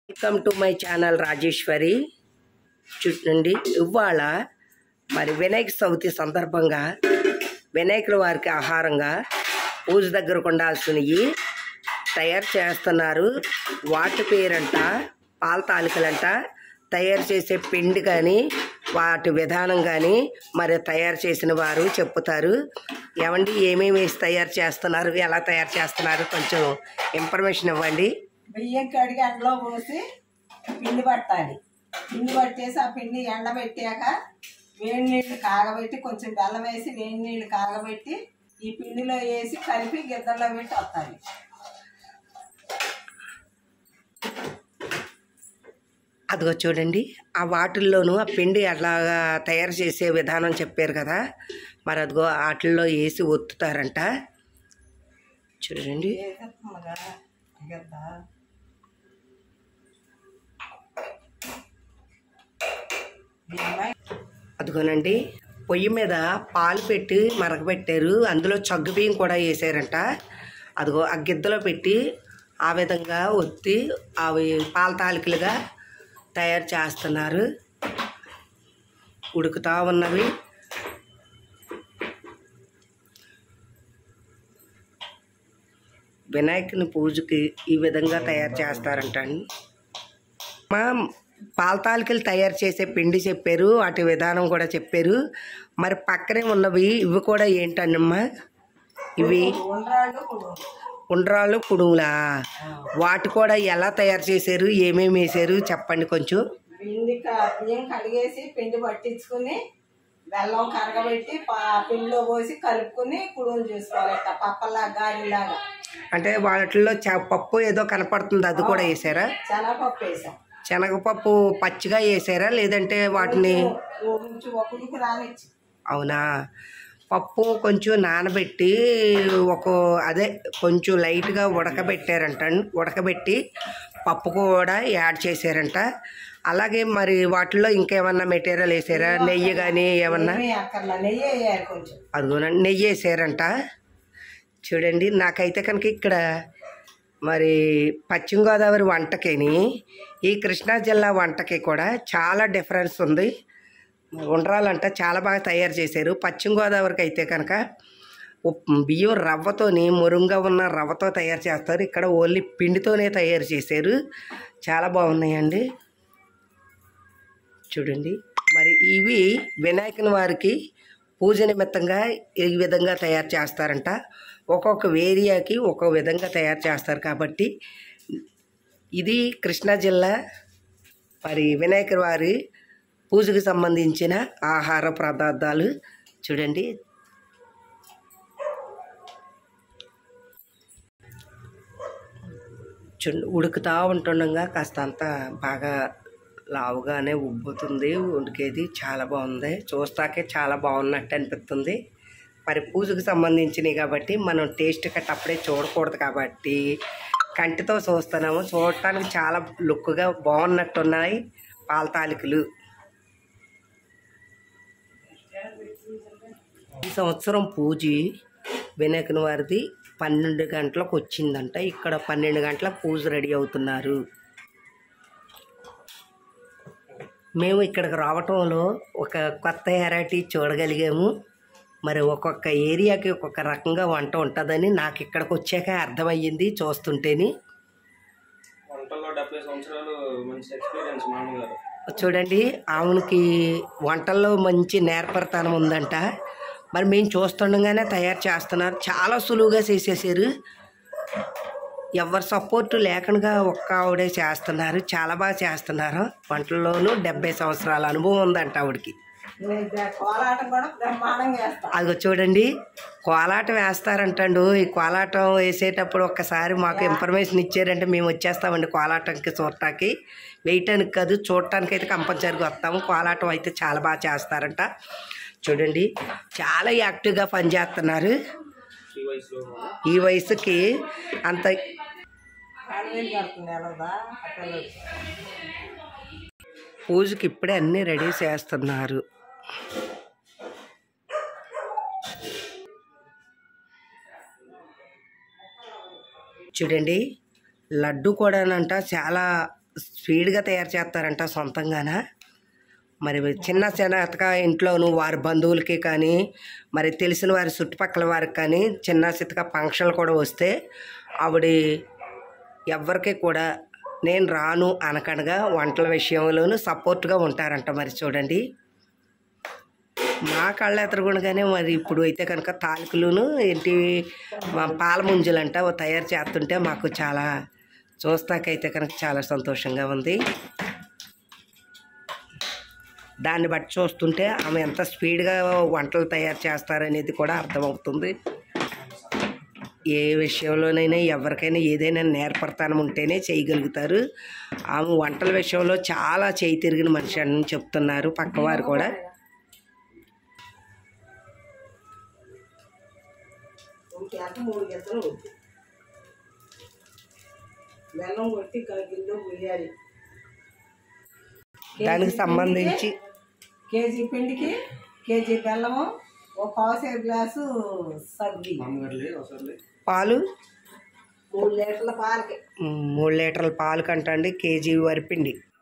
Welcome to my channel Rajeshwari చూడండి ఇవాళ మరి వినాయక చవితి సందర్భంగా వినాయకుల వారికి ఆహారంగా పూజ దగ్గరకు ఉండాల్సినవి తయారు చేస్తున్నారు వాటి పేరంట పాల తాలికలంట తయారు చేసే పిండి కానీ వాటి విధానం కానీ మరి తయారు చేసిన వారు చెప్తారు ఏమండి ఏమేమి వేసి తయారు చేస్తున్నారు ఎలా తయారు చేస్తున్నారు కొంచెం ఇన్ఫర్మేషన్ ఇవ్వండి బియ్యం కడిగి ఎండలో పోసి పిండి పట్టాలి పిండి పట్టేసి ఆ పిండి ఎండబెట్టాక వేడి నీళ్ళు కాగబెట్టి కొంచెం బెల్లం వేసి వేడి నీళ్ళు కాగబెట్టి ఈ పిండిలో వేసి కలిపి గిద్దల్లో పెట్టి వస్తాలి అదిగో చూడండి ఆ వాటిల్లోనూ ఆ పిండి అట్లాగా తయారు చేసే విధానం చెప్పారు కదా మరి అదిగో వాటిల్లో వేసి ఒత్తుతారంట చూడండి వేసేస్తున్నాగా గిద్ద దీనిపై అదిగోనండి పొయ్యి మీద పాలు పెట్టి మరగబెట్టారు అందులో చగ్గు బియ్యం కూడా వేసారంట అదిగో ఆ గిద్దలో పెట్టి ఆ విధంగా ఒత్తి అవి పాల తాలికలుగా తయారు చేస్తున్నారు ఉడుకుతా ఉన్నవి వినాయకుని పూజకి ఈ విధంగా తయారు చేస్తారంట అండి మా పాల తాలికలు తయారు చేసే పిండి చెప్పారు వాటి విధానం కూడా చెప్పారు మరి పక్కనే ఉన్నవి ఇవి కూడా ఏంటన్నమ్మా ఇవి ఉండ్రాళ్ళు కుడుములు. ఉండ్రాళ్ళు కుడుములా వాటి కూడా ఎలా తయారు చేశారు ఏమేమి వేసారు చెప్పండి కొంచెం పిండి క- బియ్యం కడిగేసి పిండి పట్టించుకుని బెల్లం కరగబెట్టి పా- పిండిలో పోసి కలుపుకుని కుడుములు చేసుకోవాలి ఇట్ట పప్పలా గాలిలాగా అంటే వాటిల్లో చ- పప్పు ఏదో కనపడుతుంది అది కూడా వేసారా శనగపప్పు వేసాం శనగపప్పు పచ్చిగా వేసారా లేదంటే వాటిని కొంచెం ఒక ఉడుకు రానిచ్చి అవునా పప్పు కొంచెం నానబెట్టి ఒక అదే కొంచెం లైట్గా ఉడకబెట్టారంట ఉడకబెట్టి పప్పు కూడా యాడ్ చేశారంట అలాగే మరి వాటిలో ఇంకేమన్నా మెటీరియల్ వేసారా నెయ్యి కానీ ఏమన్నా ఏమీ అక్కర్లా నెయ్యి వేయాలి కొంచెం అదిగోనండి నెయ్యి వేసారంట చూడండి నాకైతే కనుక ఇక్కడ మరి పశ్చిమ గోదావరి వంటకిని ఈ కృష్ణా జిల్లా వంటకి కూడా చాలా డిఫరెన్స్ ఉంది ఉండ్రాలంట చాలా బాగా తయారు చేశారు పశ్చిమ గోదావరికి అయితే కనుక ఉప్- బియ్యం రవ్వతోని మురుంగా ఉన్న రవ్వతో తయారు చేస్తారు ఇక్కడ ఓన్లీ పిండితోనే తయారు చేశారు చాలా బాగున్నాయండి చూడండి మరి ఇవి వినాయకుని వారికి పూజ నిమిత్తంగా ఈ విధంగా తయారు చేస్తారంట ఒక్కొక్క ఏరియాకి ఒక్కొక్క విధంగా తయారు చేస్తారు కాబట్టి ఇది కృష్ణా జిల్లా మరి వినాయకుని వారి పూజకు సంబంధించిన ఆహార పదార్థాలు చూడండి చుండు ఉడుకుతా ఉంటుండగా కాస్త అంతా బాగా లావుగానే ఉబ్బుతుంది ఉడికేది చాలా బాగుంది చూస్తాకే చాలా బాగున్నట్టు అనిపిస్తుంది మరి పూజకు సంబంధించినవి కాబట్టి మనం టేస్ట్ కట్ అప్పుడే చూడకూడదు కాబట్టి కంటితో చూస్తున్నాము చూడటానికి చాలా లుక్గా బాగున్నట్టున్నాయి పాల తాలికలు ఈ సంవత్సరం పూజ వినాయకుని వారిది పన్నెండు గంటలకు వచ్చిందంట ఇక్కడ పన్నెండు గంటలకు పూజ రెడీ అవుతున్నారు మేము ఇక్కడికి రావటంలో ఒక కొత్త వెరైటీ చూడగలిగాము మరి ఒక్కొక్క ఏరియాకి ఒక్కొక్క రకంగా వంట ఉంటుందని నాకు ఇక్కడికి వచ్చాక అర్థమయ్యింది చూస్తుంటేని వంటల్లో డెబ్బై సంవత్సరాలు మంచి ఎక్స్పీరియన్స్ మామగారు చూడండి ఆమెకి వంటల్లో మంచి నేర్పరితనం ఉందంట మరి మేము చూస్తుండగానే తయారు చేస్తున్నారు చాలా సులువుగా చేసేసారు ఎవరి సపోర్ట్ లేకుండా ఒక్క ఆవిడే చేస్తున్నారు చాలా బాగా చేస్తున్నారు వంటల్లోనూ డెబ్బై సంవత్సరాల అనుభవం ఉందంట ఆవిడకి నేను కోలాటం కూడా బ్రహ్మాండంగా వేస్తాం అదిగో చూడండి కోలాటం వేస్తారంటండు ఈ కోలాటం వేసేటప్పుడు ఒక్కసారి మాకు ఇన్ఫర్మేషన్ ఇచ్చారంటే మేము వచ్చేస్తామండి కోలాటంకి చూడటానికి వేయటానికి కాదు చూడటానికి అయితే కంపల్సరీగా వస్తాము కోలాటం అయితే చాలా బాగా చేస్తారంట చూడండి చాలా యాక్టివ్గా పనిచేస్తున్నారు ఈ వయసులో ఈ వయసుకి అంత అడవిలు కడుతుంది ఎలాగా అక్కడ పూజకి ఇప్పుడే అన్నీ రెడీ చేస్తున్నారు చూడండి లడ్డు కూడానంట చాలా స్పీడ్గా తయారు చేస్తారంట సొంతంగానా మరి చిన్న చిన్నగా ఇంట్లోనూ వారి బంధువులకి కానీ మరి తెలిసిన వారి చుట్టుపక్కల వారికి కానీ చిన్న చిత్తగా ఫంక్షన్లు కూడా వస్తే ఆవిడ ఎవరికి కూడా నేను రాను అనకనగా వంటల విషయంలోనూ సపోర్ట్గా ఉంటారంట మరి చూడండి మా కళ్ళ ఎదురుగుండగానే మరి ఇప్పుడు అయితే కనుక తాలికలును ఏంటి మా పాల ముంజలంట అవి తయారు చేస్తుంటే మాకు చాలా చూస్తాకైతే కనుక చాలా సంతోషంగా ఉంది దాన్ని బట్టి చూస్తుంటే ఆమె ఎంత స్పీడ్గా వంటలు తయారు చేస్తారనేది కూడా అర్థమవుతుంది ఏ విషయంలోనైనా ఎవరికైనా ఏదైనా నేర్పడతానం ఉంటేనే చేయగలుగుతారు ఆమె వంటల విషయంలో చాలా చేయి తిరిగిన మనిషి అని చెప్తున్నారు పక్కవారు కూడా మూడు గెత్తలు వద్దు బెల్లం కొట్టి గిన్నెలో పోయాలి దానికి సంబంధించి కేజీ పిండికి కేజీ బెల్లము ఒక పావుసేరు గ్లాసు సర్ది మామగారులే ఒకసారి పాలు మూడు లీటర్ల పాలకి మ్, మూడు లీటర్ల పాలు కంటండి కేజీ వరిపిండి